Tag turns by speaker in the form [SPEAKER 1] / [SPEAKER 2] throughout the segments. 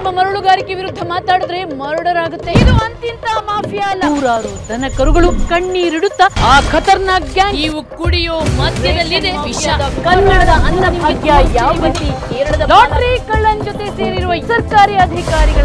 [SPEAKER 1] ಮರಳುಗಾರಿಕೆ ವಿರುದ್ಧ ಮಾತಾಡಿದ್ರೆ ಮರ್ಡರ್ ಆಗುತ್ತೆ ಇದು ಅಂತಿಂತ ಮಾಫಿಯಾ ಅಲ್ಲ ನೂರಾರು ದನ ಕರುಗಳು ಕಣ್ಣೀರಿಡುತ್ತಾ ಆ ಖತರ್ನಾಕ್ ಗ್ಯಾಂಗ್ ನೀವು ಕುಡಿಯೋ ಮಧ್ಯದಲ್ಲಿದೆ ವಿಷ ಕನ್ನಡದ ಅನ್ನಭಾಗ್ಯ ಯಾವ ಗತಿ ಕೇರಳದ ಲಾಟ್ರಿ ಕಳ್ಳನ್ ಜೊತೆ ಸೇರಿರುವ ಸರ್ಕಾರಿ ಅಧಿಕಾರಿಗಳ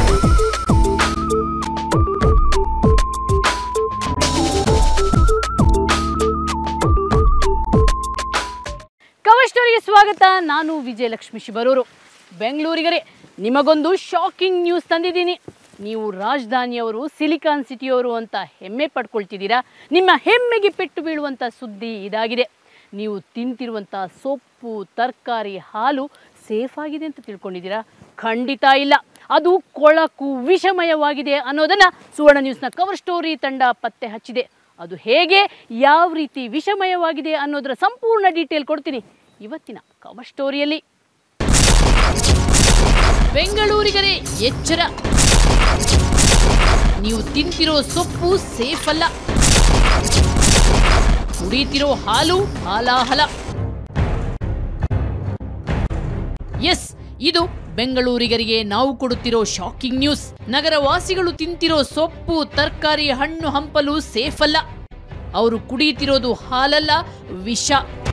[SPEAKER 1] ಕವರ್ ಸ್ಟೋರಿಗೆ ಸ್ವಾಗತ ನಾನು ವಿಜಯಲಕ್ಷ್ಮಿ ಶಿಬರೂರು ಬೆಂಗಳೂರಿಗರೇ ನಿಮಗೊಂದು ಶಾಕಿಂಗ್ ನ್ಯೂಸ್ ತಂದಿದ್ದೀನಿ ನೀವು ರಾಜಧಾನಿಯವರು ಸಿಲಿಕಾನ್ ಸಿಟಿಯವರು ಅಂತ ಹೆಮ್ಮೆ ಪಡ್ಕೊಳ್ತಿದ್ದೀರಾ ನಿಮ್ಮ ಹೆಮ್ಮೆಗೆ ಪೆಟ್ಟು ಬೀಳುವಂಥ ಸುದ್ದಿ ಇದಾಗಿದೆ ನೀವು ತಿಂತಿರುವಂಥ ಸೊಪ್ಪು ತರಕಾರಿ ಹಾಲು ಸೇಫ್ ಆಗಿದೆ ಅಂತ ತಿಳ್ಕೊಂಡಿದ್ದೀರಾ ಖಂಡಿತ ಇಲ್ಲ ಅದು ಕೊಳಕು ವಿಷಮಯವಾಗಿದೆ ಅನ್ನೋದನ್ನು ಸುವರ್ಣ ನ್ಯೂಸ್ನ ಕವರ್ ಸ್ಟೋರಿ ತಂಡ ಪತ್ತೆ ಹಚ್ಚಿದೆ ಅದು ಹೇಗೆ ಯಾವ ರೀತಿ ವಿಷಮಯವಾಗಿದೆ ಅನ್ನೋದರ ಸಂಪೂರ್ಣ ಡೀಟೇಲ್ ಕೊಡ್ತೀನಿ ಇವತ್ತಿನ ಕವರ್ ಸ್ಟೋರಿಯಲ್ಲಿ ಬೆಂಗಳೂರಿಗರೇ ಎಚ್ಚರ ನೀವು ತಿಂತಿರೋ ಸೊಪ್ಪು ಸೇಫ್ ಅಲ್ಲ ಕುಡಿತಿರೋ ಹಾಲು ಹಾಲಾಹಲ ಎಸ್ ಇದು ಬೆಂಗಳೂರಿಗರಿಗೆ ನಾವು ಕೊಡುತ್ತಿರೋ ಶಾಕಿಂಗ್ ನ್ಯೂಸ್ ನಗರವಾಸಿಗಳು ತಿಂತಿರೋ ಸೊಪ್ಪು ತರಕಾರಿ ಹಣ್ಣು ಹಂಪಲು ಸೇಫ್ ಅಲ್ಲ ಅವರು ಕುಡಿಯುತ್ತಿರೋದು ಹಾಲಲ್ಲ ವಿಷ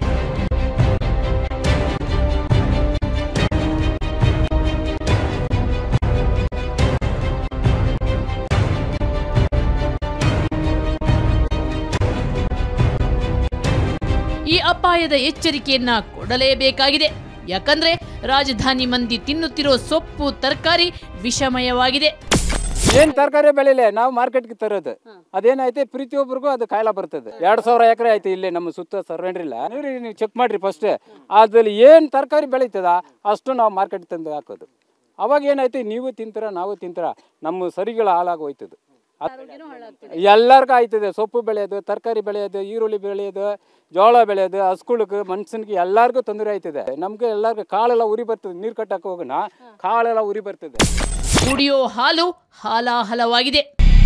[SPEAKER 1] ಈ ಅಪಾಯದ ಎಚ್ಚರಿಕೆಯನ್ನ ಕೊಡಲೇಬೇಕಾಗಿದೆ ಯಾಕಂದ್ರೆ ರಾಜಧಾನಿ ಮಂದಿ ತಿನ್ನುತ್ತಿರೋ ಸೊಪ್ಪು ತರಕಾರಿ ವಿಷಮಯವಾಗಿದೆ
[SPEAKER 2] ಏನ್ ತರಕಾರಿ ಬೆಳಿಲೆ ನಾವು ಮಾರ್ಕೆಟ್ಗೆ ತರೋದು ಅದೇನೈತೆ ಪ್ರತಿಯೊಬ್ಬರಿಗೂ ಅದು ಕಾಯಿಲೆ ಬರ್ತದೆ ಎರಡ್ ಸಾವಿರ ಎಕರೆ ಐತೆ ಇಲ್ಲೇ ನಮ್ಮ ಸುತ್ತ ಸರ್ವೆಂಡ್ರಿಲ್ಲ ನೋಡ್ರಿ ನೀವು ಚೆಕ್ ಮಾಡ್ರಿ ಫಸ್ಟ್ ಅದ್ರಲ್ಲಿ ಏನ್ ತರಕಾರಿ ಬೆಳೀತದ ಅಷ್ಟು ನಾವು ಮಾರ್ಕೆಟ್ ತಂದು ಹಾಕೋದು ಅವಾಗ ಏನೈತೆ ನೀವು ತಿಂತೀರ ನಾವು ತಿಂತೀರ ನಮ್ಮ ಸರಿಗಳ ಹಾಳಾಗಿ ಹೋಯ್ತದೆ ಎಲ್ಲರಿಗೂ ಆಯ್ತದೆ ಸೊಪ್ಪು ಬೆಳೆಯೋದು ತರಕಾರಿ ಬೆಳೆಯೋದು ಈರುಳ್ಳಿ ಬೆಳೆಯೋದು ಜೋಳ ಬೆಳೆಯೋದು ಹಸ್ಕುಳಕ್ಕೆ ಮನುಷ್ಯನಿಗೆ ಎಲ್ಲರಿಗೂ ತೊಂದರೆ ಆಯ್ತದೆ ನಮ್ಗೆ ಎಲ್ಲರಿಗೂ ಕಾಳೆಲ್ಲ ಉರಿ ಬರ್ತದೆ ನೀರು ಕಟ್ಟಕ್ಕೆ ಹೋಗೋಣ ಕಾಳೆಲ್ಲ ಉರಿ ಬರ್ತದೆ
[SPEAKER 1] ಕುಡಿಯೋ ಹಾಲು ಹಾಲಾಹಲವಾಗಿದೆ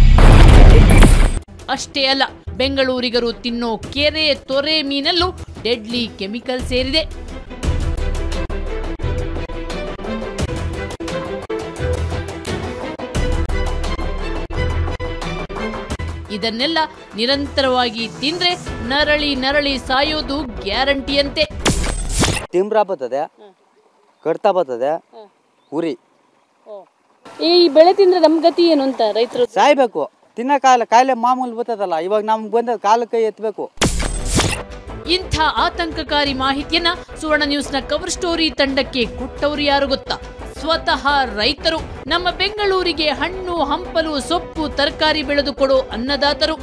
[SPEAKER 1] ಅಷ್ಟೇ ಅಲ್ಲ ಬೆಂಗಳೂರಿಗರು ತಿನ್ನೋ ಕೆರೆ ತೊರೆ ಮೀನಲ್ಲೂ ಡೆಡ್ಲಿ ಕೆಮಿಕಲ್ ಸೇರಿದೆ ಇದನ್ನೆಲ್ಲ ನಿರಂತರವಾಗಿ ತಿಂದ್ರೆ ನರಳಿ ನರಳಿ ಸಾಯೋದು ಗ್ಯಾರಂಟಿಯಂತೆ
[SPEAKER 3] ತಿಮ್ರ ಬರ್ತದೆ ಕಡ್ತಾ ಬರ್ತದೆ ಉರಿ
[SPEAKER 1] ಈ ಬೆಳೆ ತಿಂದ್ರೆ ನಮ್ ಗತಿ ಏನು ಅಂತ ರೈತರು
[SPEAKER 3] ಸಾಯ್ಬೇಕು ತಿನ್ನ ಕಾಲ ಕಾಯಿಲೆ ಮಾಮೂಲಿ ಬರ್ತದಲ್ಲ ಇವಾಗ ನಮ್ಗೆ ಬಂದ ಕಾಲಕ್ಕೆ ಎತ್ತಬೇಕು
[SPEAKER 1] ಇಂಥ ಆತಂಕಕಾರಿ ಮಾಹಿತಿಯನ್ನ ಸುವರ್ಣ ನ್ಯೂಸ್ನ ಕವರ್ ಸ್ಟೋರಿ ತಂಡಕ್ಕೆ ಕೊಟ್ಟವರು ಯಾರು ಗೊತ್ತಾ ಸ್ವತಃ ರೈತರು ನಮ್ಮ ಬೆಂಗಳೂರಿಗೆ ಹಣ್ಣು ಹಂಪಲು ಸೊಪ್ಪು ತರಕಾರಿ ಬೆಳೆದು ಕೊಡೋ ಅನ್ನದಾತರು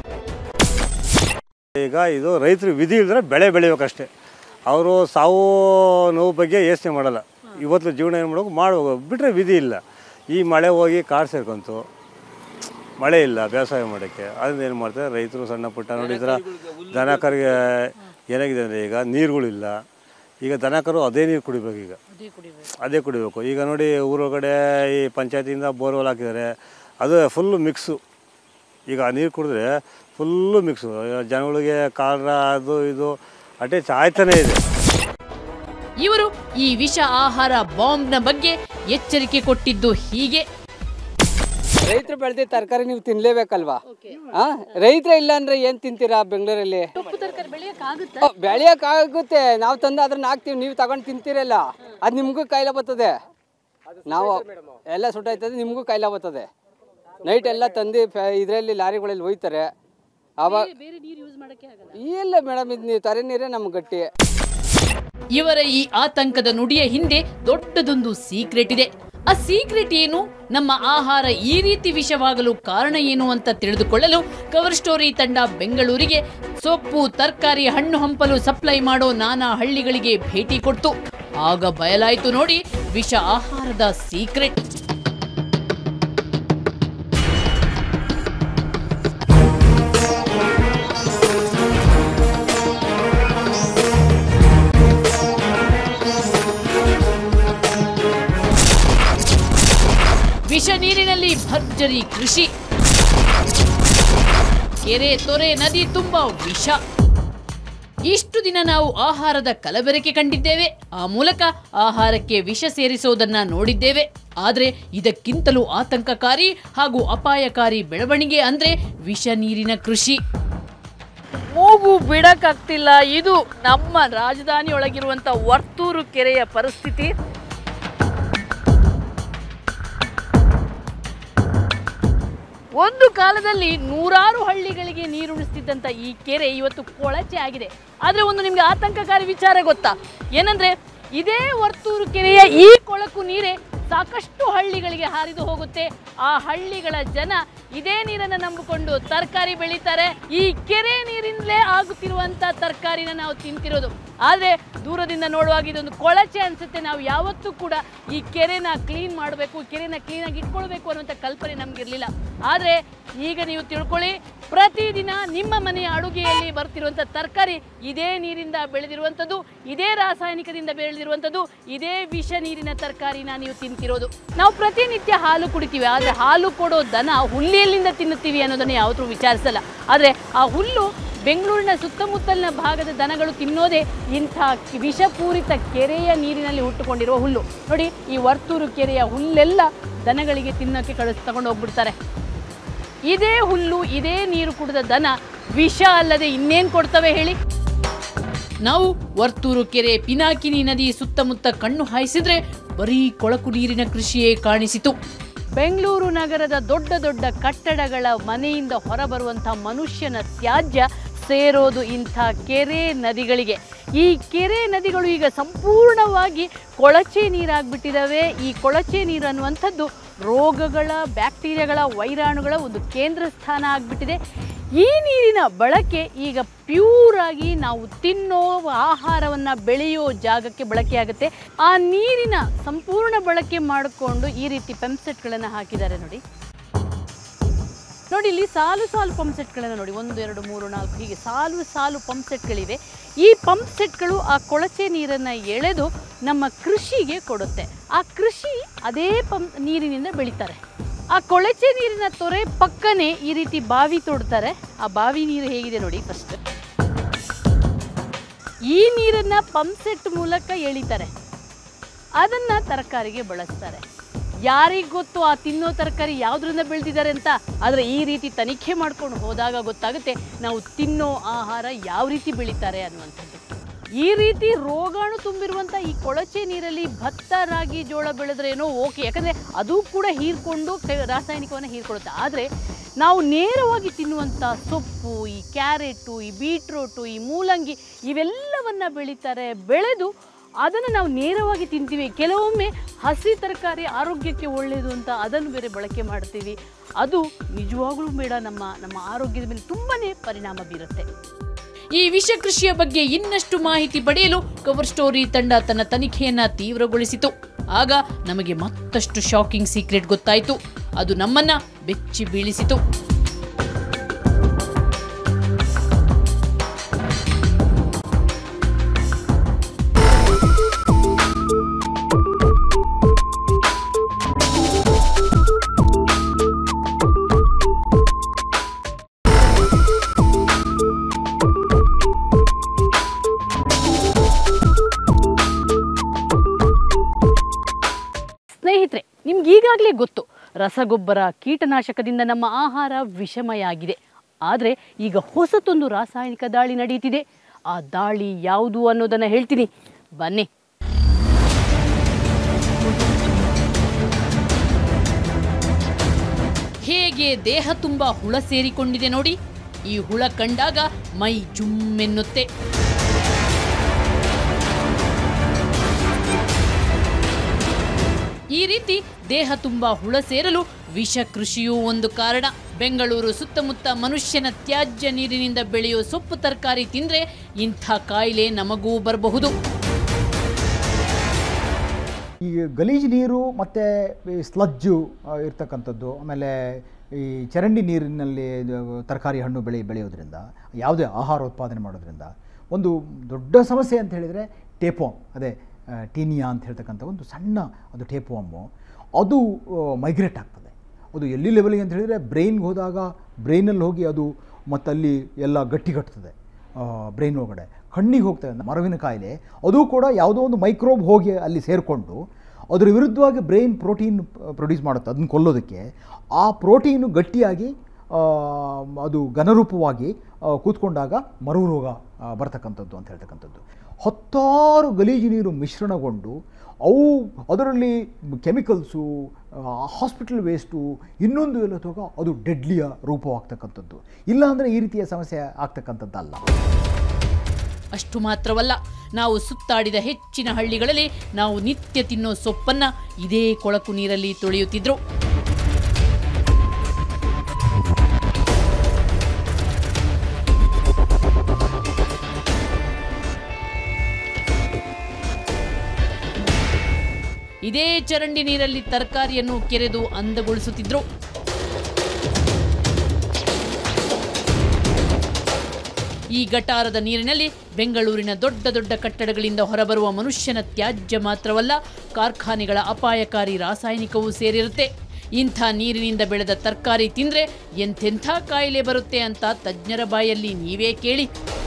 [SPEAKER 4] ಈಗ ಇದು ರೈತರು ವಿಧಿ ಇಲ್ದ್ರೆ ಬೆಳೆ ಬೆಳಿಬೇಕಷ್ಟೇ ಅವರು ಸಾವು ನೋವು ಬಗ್ಗೆ ಯೋಚನೆ ಮಾಡಲ್ಲ ಇವತ್ತು ಜೀವನ ಏನು ಮಾಡಬೇಕು ಮಾಡುವಾಗ ಬಿಟ್ಟರೆ ವಿಧಿ ಇಲ್ಲ ಈ ಮಳೆ ಹೋಗಿ ಕಾಡು ಸೇರ್ಕೊಂತು ಮಳೆ ಇಲ್ಲ ಬೇಸಾಯ ಮಾಡೋಕ್ಕೆ ಅದರಿಂದ ಏನು ಮಾಡ್ತಾರೆ ರೈತರು ಸಣ್ಣ ಪುಟ್ಟ ನೋಡಿ ಈ ಥರ ದನ ಕರಿಗೆ ಏನಾಗಿದೆ ಅಂದರೆ ಈಗ ನೀರುಗಳಿಲ್ಲ ಈಗ ದನ ಕರು ಅದೇ ನೀರು ಕುಡಿಬೇಕು ಈಗ ಅದೇ ಕುಡಿಬೇಕು ಈಗ ನೋಡಿ ಊರೊಳಗಡೆ ಈ ಪಂಚಾಯತಿಯಿಂದ ಬೋರ್ವೆಲ್ ಹಾಕಿದ್ದಾರೆ ಅದು ಫುಲ್ಲು ಮಿಕ್ಸು ಈಗ ಆ ನೀರು ಕುಡಿದ್ರೆ ಫುಲ್ಲು ಮಿಕ್ಸು ಜನಗಳಿಗೆ ಕಾಲ ಅದು ಇದು ಅಟ್ಯಾಚ್ ಆಯ್ತಾನೇ ಇದೆ
[SPEAKER 1] ಇವರು ಈ ವಿಷ ಆಹಾರ ಬಾಂಬ್ನ ಬಗ್ಗೆ ಎಚ್ಚರಿಕೆ ಕೊಟ್ಟಿದ್ದು ಹೀಗೆ
[SPEAKER 5] ರೈತರು ಬೆಳೆದ ತರಕಾರಿ ನೀವು ತಿನ್ಲೇಬೇಕಲ್ವಾ ಆ ರೈತರೇ ಇಲ್ಲ ಅಂದ್ರೆ ಏನ್ ತಿಂತೀರಾ ಬೆಂಗಳೂರಲ್ಲಿ ಬೆಳೆಯಕ್ ಆಗುತ್ತೆ ನಾವು ತಂದು ಅದನ್ನ ಹಾಕ್ತಿವಿ ನೀವು ತಗೊಂಡು ತಿಂತೀರಲ್ಲ ಅದ್ ನಿಮ್ಗೂ ಕಾಯಿಲೆ ಬರ್ತದೆ ನಾವು ಎಲ್ಲ ಸುಟ್ಟಾಯ್ತದೆ ನಿಮ್ಗೂ ಕಾಯಿಲೆ ಬರ್ತದೆ ನೈಟ್ ಎಲ್ಲ ತಂದು ಇದರಲ್ಲಿ ಲಾರಿಗಳಲ್ಲಿ ಒಯ್ತಾರೆ ಅವಾಗ ಇಲ್ಲ ಮೇಡಮ್ ಇದು ನೀವು ತರೆ ನೀರೇ ನಮ್ಗೆ ಗಟ್ಟಿ
[SPEAKER 1] ಇವರ ಈ ಆತಂಕದ ನುಡಿಯ ಹಿಂದೆ ದೊಡ್ಡದೊಂದು ಸೀಕ್ರೆಟ್ ಇದೆ ಆ ಸೀಕ್ರೆಟ್ ಏನು ನಮ್ಮ ಆಹಾರ ಈ ರೀತಿ ವಿಷವಾಗಲು ಕಾರಣ ಏನು ಅಂತ ತಿಳಿದುಕೊಳ್ಳಲು ಕವರ್ ಸ್ಟೋರಿ ತಂಡ ಬೆಂಗಳೂರಿಗೆ ಸೊಪ್ಪು ತರಕಾರಿ ಹಣ್ಣು ಹಂಪಲು ಸಪ್ಲೈ ಮಾಡೋ ನಾನಾ ಹಳ್ಳಿಗಳಿಗೆ ಭೇಟಿ ಕೊಡ್ತು ಆಗ ಬಯಲಾಯ್ತು ನೋಡಿ ವಿಷ ಆಹಾರದ ಸೀಕ್ರೆಟ್ ವಿಷ ನೀರಿನಲ್ಲಿ ಭರ್ಜರಿ ಕೃಷಿ ಕೆರೆ ತೊರೆ ನದಿ ತುಂಬ ವಿಷ ಇಷ್ಟು ದಿನ ನಾವು ಆಹಾರದ ಕಲಬೆರಕೆ ಕಂಡಿದ್ದೇವೆ ಆ ಮೂಲಕ ಆಹಾರಕ್ಕೆ ವಿಷ ಸೇರಿಸೋದನ್ನ ನೋಡಿದ್ದೇವೆ ಆದರೆ ಇದಕ್ಕಿಂತಲೂ ಆತಂಕಕಾರಿ ಹಾಗೂ ಅಪಾಯಕಾರಿ ಬೆಳವಣಿಗೆ ಅಂದ್ರೆ ವಿಷ ನೀರಿನ ಕೃಷಿ ಮೂಗು ಬಿಡಕ್ಕಾಗ್ತಿಲ್ಲ ಇದು ನಮ್ಮ ರಾಜಧಾನಿಯೊಳಗಿರುವಂತ ವರ್ತೂರು ಕೆರೆಯ ಪರಿಸ್ಥಿತಿ ಒಂದು ಕಾಲದಲ್ಲಿ ನೂರಾರು ಹಳ್ಳಿಗಳಿಗೆ ನೀರುಣಿಸ್ತಿದ್ದಂಥ ಈ ಕೆರೆ ಇವತ್ತು ಕೊಳಚೆ ಆಗಿದೆ ಆದರೆ ಒಂದು ನಿಮಗೆ ಆತಂಕಕಾರಿ ವಿಚಾರ ಗೊತ್ತಾ ಏನಂದ್ರೆ ಇದೇ ವರ್ತೂರು ಕೆರೆಯ ಈ ಕೊಳಕು ನೀರೇ ಸಾಕಷ್ಟು ಹಳ್ಳಿಗಳಿಗೆ ಹಾರಿದು ಹೋಗುತ್ತೆ ಆ ಹಳ್ಳಿಗಳ ಜನ ಇದೇ ನೀರನ್ನು ನಂಬಿಕೊಂಡು ತರಕಾರಿ ಬೆಳೀತಾರೆ ಈ ಕೆರೆ ನೀರಿಂದಲೇ ಆಗುತ್ತಿರುವಂಥ ತರಕಾರಿನ ನಾವು ತಿಂತಿರೋದು ಆದರೆ ದೂರದಿಂದ ನೋಡುವಾಗ ಇದೊಂದು ಕೊಳಚೆ ಅನಿಸುತ್ತೆ ನಾವು ಯಾವತ್ತೂ ಕೂಡ ಈ ಕೆರೆನ ಕ್ಲೀನ್ ಮಾಡಬೇಕು ಕೆರೆನ ಕ್ಲೀನಾಗಿ ಇಟ್ಕೊಳ್ಬೇಕು ಅನ್ನುವಂಥ ಕಲ್ಪನೆ ನಮಗಿರಲಿಲ್ಲ ಆದರೆ ಈಗ ನೀವು ತಿಳ್ಕೊಳ್ಳಿ ಪ್ರತಿದಿನ ನಿಮ್ಮ ಮನೆಯ ಅಡುಗೆಯಲ್ಲಿ ಬರ್ತಿರುವಂಥ ತರಕಾರಿ ಇದೇ ನೀರಿಂದ ಬೆಳೆದಿರುವಂಥದ್ದು ಇದೇ ರಾಸಾಯನಿಕದಿಂದ ಬೆಳೆದಿರುವಂಥದ್ದು ಇದೇ ವಿಷ ನೀರಿನ ತರಕಾರಿನ ನೀವು ತಿಂತಿರೋದು ನಾವು ಪ್ರತಿನಿತ್ಯ ಹಾಲು ಕುಡಿತೀವಿ ಆದರೆ ಹಾಲು ಕೊಡೋ ದನ ಹುಲ್ಲಿಯಲ್ಲಿಂದ ತಿನ್ನುತ್ತೀವಿ ಅನ್ನೋದನ್ನು ಯಾವತ್ತೂ ವಿಚಾರಿಸಲ್ಲ ಆದರೆ ಆ ಹುಲ್ಲು ಬೆಂಗಳೂರಿನ ಸುತ್ತಮುತ್ತಲಿನ ಭಾಗದ ದನಗಳು ತಿನ್ನೋದೇ ಇಂಥ ವಿಷಪೂರಿತ ಕೆರೆಯ ನೀರಿನಲ್ಲಿ ಹುಟ್ಟುಕೊಂಡಿರುವ ಹುಲ್ಲು ನೋಡಿ ಈ ವರ್ತೂರು ಕೆರೆಯ ಹುಲ್ಲೆಲ್ಲ ದನಗಳಿಗೆ ತಿನ್ನೋಕ್ಕೆ ಕಳಿಸ್ ತಗೊಂಡು ಹೋಗ್ಬಿಡ್ತಾರೆ ಇದೇ ಹುಲ್ಲು ಇದೇ ನೀರು ಕುಡಿದ ದನ ವಿಷ ಅಲ್ಲದೆ ಇನ್ನೇನು ಕೊಡ್ತವೆ ಹೇಳಿ ನಾವು ವರ್ತೂರು ಕೆರೆ ಪಿನಾಕಿನಿ ನದಿ ಸುತ್ತಮುತ್ತ ಕಣ್ಣು ಹಾಯಿಸಿದ್ರೆ ಬರೀ ಕೊಳಕು ನೀರಿನ ಕೃಷಿಯೇ ಕಾಣಿಸಿತು ಬೆಂಗಳೂರು ನಗರದ ದೊಡ್ಡ ದೊಡ್ಡ ಕಟ್ಟಡಗಳ ಮನೆಯಿಂದ ಹೊರಬರುವಂಥ ಮನುಷ್ಯನ ತ್ಯಾಜ್ಯ ಸೇರೋದು ಇಂಥ ಕೆರೆ ನದಿಗಳಿಗೆ ಈ ಕೆರೆ ನದಿಗಳು ಈಗ ಸಂಪೂರ್ಣವಾಗಿ ಕೊಳಚೆ ನೀರಾಗ್ಬಿಟ್ಟಿದ್ದಾವೆ ಈ ಕೊಳಚೆ ನೀರು ಅನ್ನುವಂಥದ್ದು ರೋಗಗಳ ಬ್ಯಾಕ್ಟೀರಿಯಾಗಳ ವೈರಾಣುಗಳ ಒಂದು ಕೇಂದ್ರ ಸ್ಥಾನ ಆಗಿಬಿಟ್ಟಿದೆ ಈ ನೀರಿನ ಬಳಕೆ ಈಗ ಪ್ಯೂರ್ ಆಗಿ ನಾವು ತಿನ್ನೋ ಆಹಾರವನ್ನು ಬೆಳೆಯೋ ಜಾಗಕ್ಕೆ ಬಳಕೆಯಾಗುತ್ತೆ ಆ ನೀರಿನ ಸಂಪೂರ್ಣ ಬಳಕೆ ಮಾಡಿಕೊಂಡು ಈ ರೀತಿ ಪಂಪ್ಸೆಟ್ಗಳನ್ನು ಹಾಕಿದ್ದಾರೆ ನೋಡಿ ನೋಡಿ ಇಲ್ಲಿ ಸಾಲು ಸಾಲು ಪಂಪ್ ಸೆಟ್ಗಳನ್ನು ನೋಡಿ ಒಂದು ಎರಡು ಮೂರು ನಾಲ್ಕು ಹೀಗೆ ಸಾಲು ಸಾಲು ಪಂಪ್ ಸೆಟ್ಗಳಿವೆ ಈ ಪಂಪ್ ಸೆಟ್ಗಳು ಆ ಕೊಳಚೆ ನೀರನ್ನು ಎಳೆದು ನಮ್ಮ ಕೃಷಿಗೆ ಕೊಡುತ್ತೆ ಆ ಕೃಷಿ ಅದೇ ಪಂಪ್ ನೀರಿನಿಂದ ಬೆಳೀತಾರೆ ಆ ಕೊಳಚೆ ನೀರಿನ ತೊರೆ ಪಕ್ಕನೆ ಈ ರೀತಿ ಬಾವಿ ತೋಡ್ತಾರೆ ಆ ಬಾವಿ ನೀರು ಹೇಗಿದೆ ನೋಡಿ ಫಸ್ಟ್ ಈ ನೀರನ್ನ ಪಂಪ್ ಸೆಟ್ ಮೂಲಕ ಎಳಿತಾರೆ ಅದನ್ನ ತರಕಾರಿಗೆ ಬಳಸ್ತಾರೆ ಯಾರಿಗೆ ಗೊತ್ತು ಆ ತಿನ್ನೋ ತರಕಾರಿ ಯಾವುದರಿಂದ ಬೆಳೆದಿದ್ದಾರೆ ಅಂತ ಆದರೆ ಈ ರೀತಿ ತನಿಖೆ ಮಾಡ್ಕೊಂಡು ಹೋದಾಗ ಗೊತ್ತಾಗುತ್ತೆ ನಾವು ತಿನ್ನೋ ಆಹಾರ ಯಾವ ರೀತಿ ಬೆಳೀತಾರೆ ಅನ್ನುವಂಥದ್ದು ಈ ರೀತಿ ರೋಗಾಣು ತುಂಬಿರುವಂಥ ಈ ಕೊಳಚೆ ನೀರಲ್ಲಿ ಭತ್ತ ರಾಗಿ ಜೋಳ ಬೆಳೆದ್ರೇನೋ ಓಕೆ ಯಾಕಂದರೆ ಅದು ಕೂಡ ಹೀರ್ಕೊಂಡು ಕ- ರಾಸಾಯನಿಕವನ್ನು ಹೀರ್ಕೊಳ್ಳುತ್ತೆ ಆದರೆ ನಾವು ನೇರವಾಗಿ ತಿನ್ನುವಂಥ ಸೊಪ್ಪು ಈ ಕ್ಯಾರೆಟು ಈ ಬೀಟ್ರೋಟು ಈ ಮೂಲಂಗಿ ಇವೆಲ್ಲವನ್ನ ಬೆಳೀತಾರೆ ಬೆಳೆದು ಅದನ್ನು ನಾವು ನೇರವಾಗಿ ತಿಂತೀವಿ ಕೆಲವೊಮ್ಮೆ ಹಸಿ ತರಕಾರಿ ಆರೋಗ್ಯಕ್ಕೆ ಒಳ್ಳೆಯದು ಅಂತ ಅದನ್ನು ಬೇರೆ ಬಳಕೆ ಮಾಡ್ತೀವಿ ಅದು ನಿಜವಾಗ್ಲೂ ಬೇಡ ನಮ್ಮ ನಮ್ಮ ಆರೋಗ್ಯದ ಮೇಲೆ ತುಂಬಾ ಪರಿಣಾಮ ಬೀರುತ್ತೆ ಈ ವಿಷ ಕೃಷಿಯ ಬಗ್ಗೆ ಇನ್ನಷ್ಟು ಮಾಹಿತಿ ಪಡೆಯಲು ಕವರ್ ಸ್ಟೋರಿ ತಂಡ ತನ್ನ ತನಿಖೆಯನ್ನ ತೀವ್ರಗೊಳಿಸಿತು ಆಗ ನಮಗೆ ಮತ್ತಷ್ಟು ಶಾಕಿಂಗ್ ಸೀಕ್ರೆಟ್ ಗೊತ್ತಾಯಿತು ಅದು ನಮ್ಮನ್ನ ಬೆಚ್ಚಿ ಬೀಳಿಸಿತು ಸ್ನೇಹಿತರೆ ನಿಮ್ಗೆ ಈಗಾಗಲೇ ಗೊತ್ತು ರಸಗೊಬ್ಬರ ಕೀಟನಾಶಕದಿಂದ ನಮ್ಮ ಆಹಾರ ವಿಷಮಯ ಆಗಿದೆ ಆದರೆ ಈಗ ಹೊಸತೊಂದು ರಾಸಾಯನಿಕ ದಾಳಿ ನಡೆಯುತ್ತಿದೆ ಆ ದಾಳಿ ಯಾವುದು ಅನ್ನೋದನ್ನು ಹೇಳ್ತೀನಿ ಬನ್ನಿ ಹೇಗೆ ದೇಹ ತುಂಬ ಹುಳ ಸೇರಿಕೊಂಡಿದೆ ನೋಡಿ ಈ ಹುಳ ಕಂಡಾಗ ಮೈ ಜುಮ್ಮೆನ್ನುತ್ತೆ ಈ ರೀತಿ ದೇಹ ತುಂಬ ಹುಳ ಸೇರಲು ವಿಷ ಕೃಷಿಯೂ ಒಂದು ಕಾರಣ ಬೆಂಗಳೂರು ಸುತ್ತಮುತ್ತ ಮನುಷ್ಯನ ತ್ಯಾಜ್ಯ ನೀರಿನಿಂದ ಬೆಳೆಯೋ ಸೊಪ್ಪು ತರಕಾರಿ ತಿಂದ್ರೆ ಇಂಥ ಕಾಯಿಲೆ ನಮಗೂ ಬರಬಹುದು
[SPEAKER 6] ಈ ಗಲೀಜು ನೀರು ಮತ್ತು ಈ ಸ್ಲಜ್ಜು ಆ, ಇರ್ತಕ್ಕಂಥದ್ದು ಆಮೇಲೆ ಈ ಚರಂಡಿ ನೀರಿನಲ್ಲಿ ಇದು ತರಕಾರಿ ಹಣ್ಣು ಬೆಳೆ ಬೆಳೆಯೋದ್ರಿಂದ ಯಾವುದೇ ಆಹಾರ ಉತ್ಪಾದನೆ ಮಾಡೋದ್ರಿಂದ ಒಂದು ದೊಡ್ಡ ಸಮಸ್ಯೆ ಅಂತ ಹೇಳಿದರೆ ಟೇಪೋಮ್ ಅದೇ ಆ, ಟೀನಿಯಾ ಅಂತ ಹೇಳ್ತಕ್ಕಂಥ ಒಂದು ಸಣ್ಣ ಅದು ಟೇಪೋಮು ಅದು ಮೈಗ್ರೇಟ್ ಆಗ್ತದೆ ಅದು ಎಲ್ಲಿ ಲೆವೆಲಿಗೆ ಅಂತ ಹೇಳಿದರೆ ಬ್ರೈನ್ಗೆ ಹೋದಾಗ ಬ್ರೈನಲ್ಲಿ ಹೋಗಿ ಅದು ಮತ್ತಲ್ಲಿ ಎಲ್ಲ ಗಟ್ಟಿಗಟ್ತದೆ ಬ್ರೈನ್ ಒಳಗಡೆ ಕಣ್ಣಿಗೆ ಹೋಗ್ತಾ ಇದೆ ಮರವಿನ ಕಾಯಿಲೆ ಅದು ಕೂಡ ಯಾವುದೋ ಒಂದು ಮೈಕ್ರೋಬ್ ಹೋಗಿ ಅಲ್ಲಿ ಸೇರಿಕೊಂಡು ಅದರ ವಿರುದ್ಧವಾಗಿ ಬ್ರೈನ್ ಪ್ರೋಟೀನ್ ಪ್ರೊಡ್ಯೂಸ್ ಮಾಡುತ್ತೆ ಅದನ್ನು ಕೊಲ್ಲೋದಕ್ಕೆ ಆ ಪ್ರೋಟೀನು ಗಟ್ಟಿಯಾಗಿ ಆ, ಅದು ಘನರೂಪವಾಗಿ ಆ, ಕೂತ್ಕೊಂಡಾಗ ಮರು ರೋಗ ಆ, ಬರ್ತಕ್ಕಂಥದ್ದು ಅಂತ ಹೇಳ್ತಕ್ಕಂಥದ್ದು ಹತ್ತಾರು ಗಲೀಜು ನೀರು ಮಿಶ್ರಣಗೊಂಡು ಅವು ಅದರಲ್ಲಿ ಕೆಮಿಕಲ್ಸು ಹಾಸ್ಪಿಟಲ್ ವೇಸ್ಟು ಇನ್ನೊಂದು ಎಲ್ಲ ತಗೋ ಅದು ಡೆಡ್ಲಿಯ ರೂಪವಾಗ್ತಕ್ಕಂಥದ್ದು ಇಲ್ಲಾಂದರೆ ಈ ರೀತಿಯ ಸಮಸ್ಯೆ ಆಗ್ತಕ್ಕಂಥದ್ದಲ್ಲ
[SPEAKER 1] ಅಷ್ಟು ಮಾತ್ರವಲ್ಲ ನಾವು ಸುತ್ತಾಡಿದ ಹೆಚ್ಚಿನ ಹಳ್ಳಿಗಳಲ್ಲಿ ನಾವು ನಿತ್ಯ ತಿನ್ನೋ ಸೊಪ್ಪನ್ನ ಇದೇ ಕೊಳಕು ನೀರಲ್ಲಿ ತೊಳೆಯುತ್ತಿದ್ರು ಇದೇ ಚರಂಡಿ ನೀರಲ್ಲಿ ತರಕಾರಿಯನ್ನು ಕೆರೆದು ಅಂದಗೊಳಿಸುತ್ತಿದ್ರು ಈ ಗಟಾರದ ನೀರಿನಲ್ಲಿ ಬೆಂಗಳೂರಿನ ದೊಡ್ಡ ದೊಡ್ಡ ಕಟ್ಟಡಗಳಿಂದ ಹೊರಬರುವ ಮನುಷ್ಯನ ತ್ಯಾಜ್ಯ ಮಾತ್ರವಲ್ಲ ಕಾರ್ಖಾನೆಗಳ ಅಪಾಯಕಾರಿ ರಾಸಾಯನಿಕವೂ ಸೇರಿರುತ್ತೆ ಇಂಥ ನೀರಿನಿಂದ ಬೆಳೆದ ತರಕಾರಿ ತಿಂದ್ರೆ ಎಂಥೆಂಥ ಕಾಯಿಲೆ ಬರುತ್ತೆ ಅಂತ ತಜ್ಞರ ಬಾಯಲ್ಲಿ ನೀವೇ ಕೇಳಿ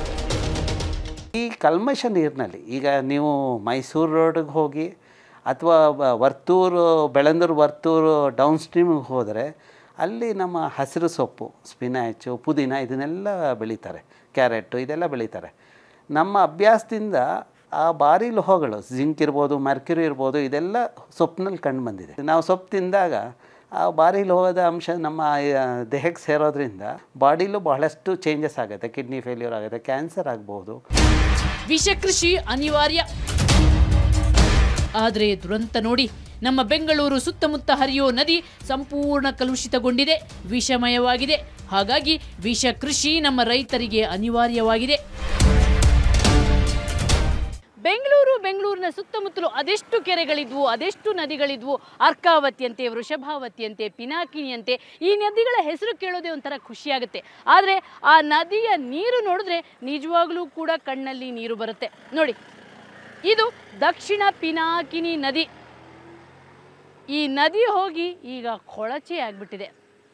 [SPEAKER 7] ಈ ಕಲ್ಮಶ ನೀರಿನಲ್ಲಿ ಈಗ ನೀವು ಮೈಸೂರು ರೋಡ್ಗೆ ಹೋಗಿ ಅಥವಾ ಬ- ವರ್ತೂರು ಬೆಳಂದೂರು ವರ್ತೂರು ಡೌನ್ ಸ್ಟ್ರೀಮಿಗೆ ಹೋದರೆ ಅಲ್ಲಿ ನಮ್ಮ ಹಸಿರು ಸೊಪ್ಪು ಸ್ಪಿನಾಚು ಪುದೀನ ಇದನ್ನೆಲ್ಲ ಬೆಳೀತಾರೆ ಕ್ಯಾರೆಟು ಇದೆಲ್ಲ ಬೆಳೀತಾರೆ ನಮ್ಮ ಅಭ್ಯಾಸದಿಂದ ಆ ಭಾರಿ ಲೋಹಗಳು ಜಿಂಕ್ ಇರ್ಬೋದು ಮರ್ಕ್ಯುರಿ ಇರ್ಬೋದು ಇದೆಲ್ಲ ಸೊಪ್ಪಿನಲ್ಲಿ ಕಂಡು ಬಂದಿದೆ ನಾವು ಸೊಪ್ಪು ತಿಂದಾಗ ಆ ಭಾರಿ ಲೋಹದ ಅಂಶ ನಮ್ಮ ಆ, ದೇಹಕ್ಕೆ ಸೇರೋದ್ರಿಂದ ಬಾಡಿಲೂ ಬಹಳಷ್ಟು ಚೇಂಜಸ್ ಆಗುತ್ತೆ ಕಿಡ್ನಿ ಫೇಲ್ಯೂರ್ ಆಗುತ್ತೆ ಕ್ಯಾನ್ಸರ್ ಆಗ್ಬೋದು
[SPEAKER 1] ವಿಷಕೃಷಿ ಅನಿವಾರ್ಯ ಆದರೆ ದುರಂತ ನೋಡಿ ನಮ್ಮ ಬೆಂಗಳೂರು ಸುತ್ತಮುತ್ತ ಹರಿಯೋ ನದಿ ಸಂಪೂರ್ಣ ಕಲುಷಿತಗೊಂಡಿದೆ ವಿಷಮಯವಾಗಿದೆ ಹಾಗಾಗಿ ವಿಷ ಕೃಷಿ ನಮ್ಮ ರೈತರಿಗೆ ಅನಿವಾರ್ಯವಾಗಿದೆ ಬೆಂಗಳೂರು ಬೆಂಗಳೂರಿನ ಸುತ್ತಮುತ್ತಲು ಅದೆಷ್ಟು ಕೆರೆಗಳಿದ್ವು ಅದೆಷ್ಟು ನದಿಗಳಿದ್ವು ಅರ್ಕಾವತಿಯಂತೆ ವೃಷಭಾವತಿಯಂತೆ ಪಿನಾಕಿನಿಯಂತೆ ಈ ನದಿಗಳ ಹೆಸರು ಕೇಳೋದೇ ಒಂಥರ ಖುಷಿಯಾಗುತ್ತೆ ಆದರೆ ಆ ನದಿಯ ನೀರು ನೋಡಿದ್ರೆ ನಿಜವಾಗ್ಲೂ ಕೂಡ ಕಣ್ಣಲ್ಲಿ ನೀರು ಬರುತ್ತೆ ನೋಡಿ ಇದು ದಕ್ಷಿಣ ಪಿನಾಕಿನಿ ನದಿ ಈ ನದಿ ಹೋಗಿ ಈಗ ಕೊಳಚೆ ಆಗಿಬಿಟ್ಟಿದೆ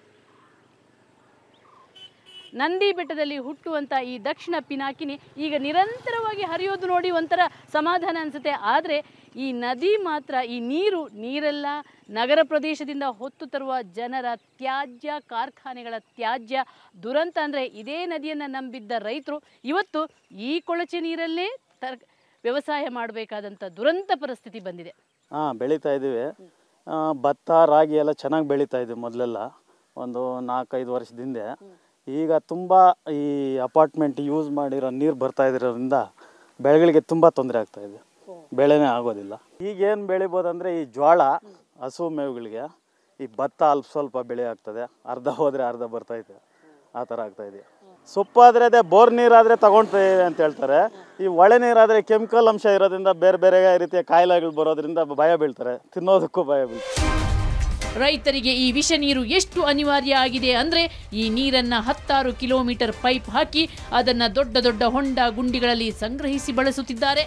[SPEAKER 1] ನಂದಿ ಬೆಟ್ಟದಲ್ಲಿ ಹುಟ್ಟುವಂಥ ಈ ದಕ್ಷಿಣ ಪಿನಾಕಿನಿ ಈಗ ನಿರಂತರವಾಗಿ ಹರಿಯೋದು ನೋಡಿ ಒಂಥರ ಸಮಾಧಾನ ಅನಿಸುತ್ತೆ ಆದರೆ ಈ ನದಿ ಮಾತ್ರ ಈ ನೀರು ನೀರೆಲ್ಲ ನಗರ ಪ್ರದೇಶದಿಂದ ಹೊತ್ತು ತರುವ ಜನರ ತ್ಯಾಜ್ಯ ಕಾರ್ಖಾನೆಗಳ ತ್ಯಾಜ್ಯ ದುರಂತ ಅಂದರೆ ಇದೇ ನದಿಯನ್ನು ನಂಬಿದ್ದ ರೈತರು ಇವತ್ತು ಈ ಕೊಳಚೆ ನೀರಲ್ಲೇ ತರ್ ವ್ಯವಸಾಯ ಮಾಡಬೇಕಾದಂಥ ದುರಂತ ಪರಿಸ್ಥಿತಿ ಬಂದಿದೆ
[SPEAKER 8] ಹಾಂ ಬೆಳೀತಾ ಇದ್ದೀವಿ ಆ, ಭತ್ತ ರಾಗಿ ಎಲ್ಲ ಚೆನ್ನಾಗಿ ಬೆಳೀತಾ ಇದ್ವಿ ಮೊದಲೆಲ್ಲ ಒಂದು ನಾಲ್ಕೈದು ವರ್ಷದ ಹಿಂದೆ ಈಗ ತುಂಬ ಈ ಅಪಾರ್ಟ್ಮೆಂಟ್ ಯೂಸ್ ಮಾಡಿರೋ ನೀರು ಬರ್ತಾ ಇರೋದ್ರಿಂದ ಬೆಳೆಗಳಿಗೆ ತುಂಬ ತೊಂದರೆ ಆಗ್ತಾ ಇದೆ ಬೆಳೆನೇ ಆಗೋದಿಲ್ಲ ಈಗ ಏನು ಬೆಳಿಬೋದಂದರೆ ಈ ಜೋಳ ಹಸು ಮೇವುಗಳಿಗೆ ಈ ಭತ್ತ ಅಲ್ಪ ಸ್ವಲ್ಪ ಬೆಳೆ ಆಗ್ತದೆ ಅರ್ಧ ಹೋದರೆ ಅರ್ಧ ಬರ್ತೈತೆ ಆ ಥರ ಆಗ್ತಾ ಇದೆ ಸೊಪ್ಪಾದರೆ ಅದೇ ಬೋರ್ ನೀರಾದರೆ ತಗೊಳ್ತೇವೆ ಅಂತ ಹೇಳ್ತಾರೆ ಈ ಒಳೆ ನೀರಾದರೆ ಕೆಮಿಕಲ್ ಅಂಶ ಇರೋದ್ರಿಂದ ಬೇರೆ ಬೇರೆ ರೀತಿಯ ಕಾಯಿಲೆಗಳು ಬರೋದ್ರಿಂದ ಭಯ ಬೀಳ್ತಾರೆ ತಿನ್ನೋದಕ್ಕೂ ಭಯ ಬೀಳ್ತಾರೆ
[SPEAKER 1] ರೈತರಿಗೆ ಈ ವಿಷ ನೀರು ಎಷ್ಟು ಅನಿವಾರ್ಯ ಆಗಿದೆ ಅಂದ್ರೆ ಈ ನೀರನ್ನ ಹತ್ತಾರು ಕಿಲೋಮೀಟರ್ ಪೈಪ್ ಹಾಕಿ ಅದನ್ನ ದೊಡ್ಡ ದೊಡ್ಡ ಹೊಂಡ ಗುಂಡಿಗಳಲ್ಲಿ ಸಂಗ್ರಹಿಸಿ ಬಳಸುತ್ತಿದ್ದಾರೆ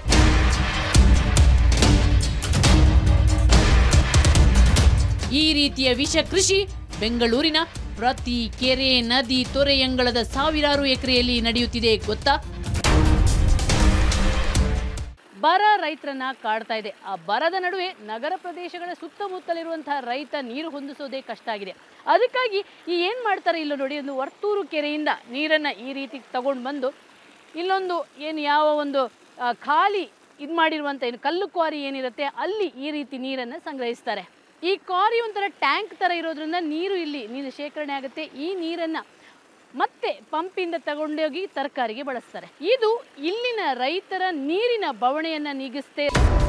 [SPEAKER 1] ಈ ರೀತಿಯ ವಿಷ ಕೃಷಿ ಬೆಂಗಳೂರಿನ ಪ್ರತಿ ಕೆರೆ ನದಿ ತೊರೆಯಂಗಳದ ಸಾವಿರಾರು ಎಕರೆಯಲ್ಲಿ ನಡೆಯುತ್ತಿದೆ ಗೊತ್ತಾ ಬರ ರೈತರನ್ನ ಕಾಡ್ತಾ ಇದೆ ಆ ಬರದ ನಡುವೆ ನಗರ ಪ್ರದೇಶಗಳ ಸುತ್ತಮುತ್ತಲಿರುವಂತಹ ರೈತ ನೀರು ಹೊಂದಿಸೋದೇ ಕಷ್ಟ ಆಗಿದೆ ಅದಕ್ಕಾಗಿ ಈ ಏನು ಮಾಡ್ತಾರೆ ಇಲ್ಲ ನೋಡಿ ಒಂದು ವರ್ತೂರು ಕೆರೆಯಿಂದ ನೀರನ್ನು ಈ ರೀತಿ ತಗೊಂಡು ಬಂದು ಇಲ್ಲೊಂದು ಏನು ಯಾವ ಒಂದು ಆ, ಖಾಲಿ ಇದು ಮಾಡಿರುವಂಥ ಏನು ಕಲ್ಲು ಕ್ವಾರಿ ಏನಿರುತ್ತೆ ಅಲ್ಲಿ ಈ ರೀತಿ ನೀರನ್ನು ಸಂಗ್ರಹಿಸ್ತಾರೆ ಈ ಕ್ವಾರಿ ಒಂಥರ ಟ್ಯಾಂಕ್ ಥರ ಇರೋದ್ರಿಂದ ನೀರು ಇಲ್ಲಿ ನೀರು ಶೇಖರಣೆ ಆಗುತ್ತೆ ಈ ನೀರನ್ನು ಮತ್ತೆ ಪಂಪಿಂದ ತಗೊಂಡೋಗಿ ತರಕಾರಿಗೆ ಬಳಸ್ತಾರೆ ಇದು ಇಲ್ಲಿನ ರೈತರ ನೀರಿನ ಬವಣೆಯನ್ನ ನೀಗಿಸ್ತೇ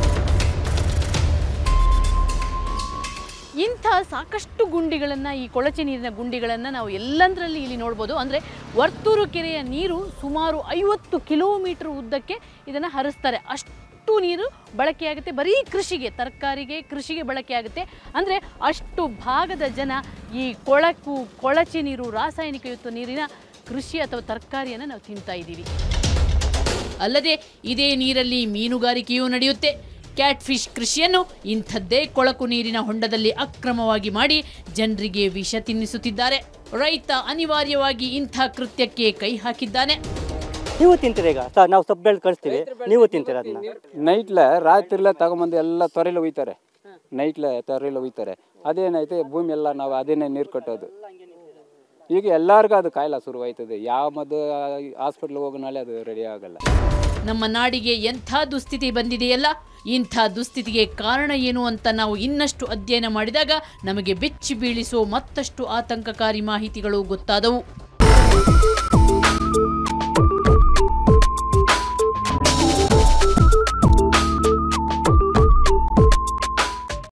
[SPEAKER 1] ಇಂಥ ಸಾಕಷ್ಟು ಗುಂಡಿಗಳನ್ನು ಈ ಕೊಳಚೆ ನೀರಿನ ಗುಂಡಿಗಳನ್ನು ನಾವು ಎಲ್ಲಂದರಲ್ಲಿ ಇಲ್ಲಿ ನೋಡ್ಬೋದು ಅಂದರೆ ವರ್ತೂರು ಕೆರೆಯ ನೀರು ಸುಮಾರು ಐವತ್ತು ಕಿಲೋಮೀಟರ್ ಉದ್ದಕ್ಕೆ ಇದನ್ನು ಹರಿಸ್ತಾರೆ ಅಷ್ಟು ನೀರು ಬಳಕೆಯಾಗುತ್ತೆ ಬರೀ ಕೃಷಿಗೆ ತರಕಾರಿಗೆ ಕೃಷಿಗೆ ಬಳಕೆ ಆಗುತ್ತೆ ಅಂದರೆ ಅಷ್ಟು ಭಾಗದ ಜನ ಈ ಕೊಳಕು ಕೊಳಚೆ ನೀರು ರಾಸಾಯನಿಕಯುಕ್ತ ನೀರಿನ ಕೃಷಿ ಅಥವಾ ತರಕಾರಿಯನ್ನು ನಾವು ತಿಂತಾ ಇದ್ದೀವಿ ಅಲ್ಲದೆ ಇದೇ ನೀರಲ್ಲಿ ಮೀನುಗಾರಿಕೆಯೂ ನಡೆಯುತ್ತೆ ಕ್ಯಾಟ್ ಫಿಶ್ ಕೃಷಿಯನ್ನು ಇಂಥದ್ದೇ ಕೊಳಕು ನೀರಿನ ಹೊಂಡದಲ್ಲಿ ಅಕ್ರಮವಾಗಿ ಮಾಡಿ ಜನರಿಗೆ ವಿಷ ತಿನ್ನಿಸುತ್ತಿದ್ದಾರೆ ರೈತ ಅನಿವಾರ್ಯವಾಗಿ ಇಂಥ ಕೃತ್ಯಕ್ಕೆ ಕೈ ಹಾಕಿದ್ದಾನೆ
[SPEAKER 9] ನೀವು ತಿಂತೀರ ಈಗ ಸ- ನಾವು ಸೊಪ್ಪು ಬೆಳೆದು ಕಳಿಸ್ತೀವಿ ನೀವು ತಿಂತೀರ ಅದನ್ನ
[SPEAKER 2] ನೈಟ್ಲೆ ರಾತ್ರಿಲೆ ತಗೊಂಬಂದು ಎಲ್ಲ ತೊರೆಲೆ ಒಯ್ತಾರೆ ನೈಟ್ಲೆ ತೊರೆಲೆ ಒಯ್ತಾರೆ ಅದೇನೈತೆ ಭೂಮಿ ಎಲ್ಲ ನಾವು ಅದೇನೇ ನೀರು ಕಟ್ಟೋದು ಈಗ ಎಲ್ಲರಿಗೂ ಅದು ಕಾಯಿಲೆ ಶುರುವಾಯ್ತದೆ ಯಾವ ಮದ್ದು ಹಾಸ್ಪಿಟ್ಲ್ಗೆ ಹೋಗೋ ನಾಳೆ ಅದು ರೆಡಿ ಆಗಲ್ಲ
[SPEAKER 1] ನಮ್ಮ ನಾಡಿಗೆ ಎಂಥ ದುಸ್ಥಿತಿ ಬಂದಿದೆಯಲ್ಲ ಇಂಥ ದುಸ್ಥಿತಿಗೆ ಕಾರಣ ಏನು ಅಂತ ನಾವು ಇನ್ನಷ್ಟು ಅಧ್ಯಯನ ಮಾಡಿದಾಗ ನಮಗೆ ಬೆಚ್ಚಿ ಬೀಳಿಸೋ ಮತ್ತಷ್ಟು ಆತಂಕಕಾರಿ ಮಾಹಿತಿಗಳು ಗೊತ್ತಾದವು